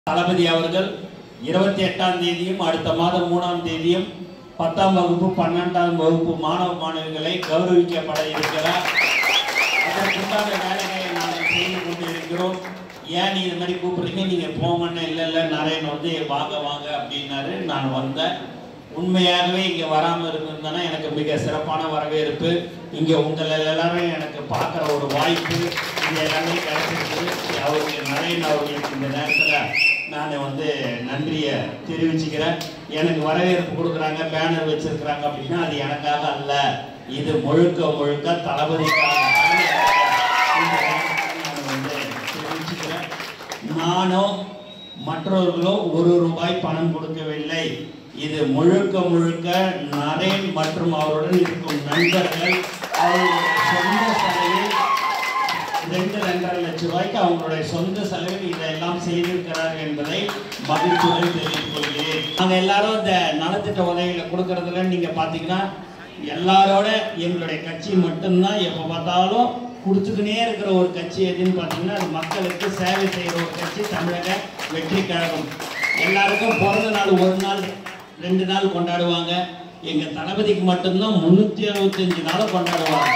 தளபதி அவர்கள் இருபத்தி எட்டாம் தேதியும் அடுத்த மாதம் மூணாம் தேதியும் பத்தாம் வகுப்பு பன்னெண்டாம் வகுப்பு மாணவ மாணவிகளை கௌரவிக்கப்பட இருக்கிறார் அதற்குண்டான வேலைகளை நாங்கள் செய்து கொண்டு இருக்கிறோம் ஏன் நீ இது மாதிரி கூப்பிடுறீங்க நீங்க போங்கன்னு இல்லை இல்லை நரேன் வந்து வாங்க வாங்க அப்படின்னாரு நான் வந்தேன் உண்மையாகவே இங்க வராம இருந்திருந்தேன்னா எனக்கு மிக சிறப்பான வரவேற்பு இங்க உங்களை எல்லாரும் எனக்கு பார்க்குற ஒரு வாய்ப்பு இது எல்லாமே கிடைச்சிருக்குது அவருக்கு நரேன் அவர்களுக்கு இந்த நேரத்துல நான் வந்து நன்றியை தெரிவிச்சுக்கிறேன் எனக்கு வரவேற்பு கொடுக்குறாங்க பேனர் வச்சிருக்கிறாங்க அப்படின்னா அது எனக்காக அல்ல இது முழுக்க முழுக்க தளபதிக்காக இந்த நேரத்துல நான் வந்து தெரிவிச்சுக்கிறேன் நானோ மற்றவர்களோ ஒரு ரூபாய் பணம் கொடுக்கவில்லை இது முழுக்க முழுக்க நரேன் மற்றும் அவருடன் இருக்கும் நண்பர்கள் அவர்களுடைய சொந்த செலவில் ரெண்டு ரெண்டரை லட்சம் ரூபாய்க்கு அவங்களுடைய சொந்த செலவில் இதெல்லாம் செய்திருக்கிறார்கள் என்பதை மகிழ்ச்சியுடன் தெரிவித்துக் கொள்கிறேன் நாங்கள் எல்லாரும் இந்த நலத்திட்ட உதவிகளை கொடுக்கறதுல நீங்க பாத்தீங்கன்னா எல்லாரோட எங்களுடைய கட்சி மட்டும்தான் எப்போ பார்த்தாலும் கொடுத்துக்கினே இருக்கிற ஒரு கட்சி எதுன்னு பார்த்தீங்கன்னா அது மக்களுக்கு சேவை செய்கிற ஒரு கட்சி தமிழக வெற்றி கழகம் எல்லாருக்கும் பிறந்த நாள் ஒரு நாள் ரெண்டு நாள் கொண்டாடுவாங்க எங்க தளபதிக்கு மட்டும்தான் முன்னூத்தி அறுபத்தஞ்சு நாளும் கொண்டாடுவாங்க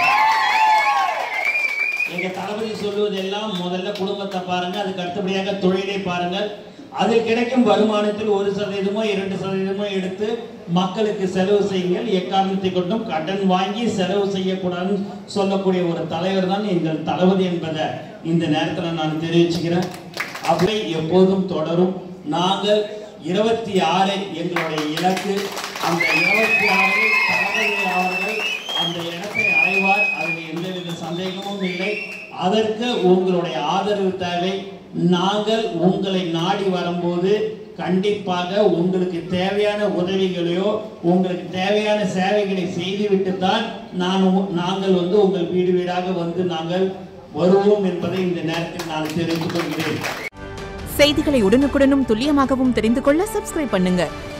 எங்க தளபதி சொல்லுவதெல்லாம் முதல்ல குடும்பத்தை பாருங்க அதுக்கு அடுத்தபடியாக தொழிலை பாருங்கள் அதில் கிடைக்கும் வருமானத்தில் ஒரு சதவீதமோ இரண்டு சதவீதமோ எடுத்து மக்களுக்கு செலவு செய்யுங்கள் எக்காரணத்தை கொண்டும் கடன் வாங்கி செலவு செய்யக்கூடாதுன்னு சொல்லக்கூடிய ஒரு தலைவர் தான் எங்கள் தளபதி என்பதை இந்த நேரத்தில் நான் தெரிவிச்சுக்கிறேன் அவை எப்போதும் தொடரும் நாங்கள் இருபத்தி ஆறு எங்களுடைய இலக்கு அந்த இருபத்தி ஆறில் தளபதி அவர்கள் அந்த இடத்தை அடைவார் அதில் எந்தவித சந்தேகமும் இல்லை அதற்கு உங்களுடைய ஆதரவு தேவை நாங்கள் உங்களை நாடி வரும்போது கண்டிப்பாக உங்களுக்கு தேவையான உதவிகளையோ உங்களுக்கு தேவையான சேவைகளை செய்துவிட்டு தான் நான் உ- நாங்கள் வந்து உங்கள் வீடு வீடாக வந்து நாங்கள் வருவோம் என்பதை இந்த நேரத்தில் நான் தெரிவித்துக் கொள்கிறேன் செய்திகளை உடனுக்குடனும் துல்லியமாகவும் தெரிந்து கொள்ள சப்ஸ்கிரைப் பண்ணுங்க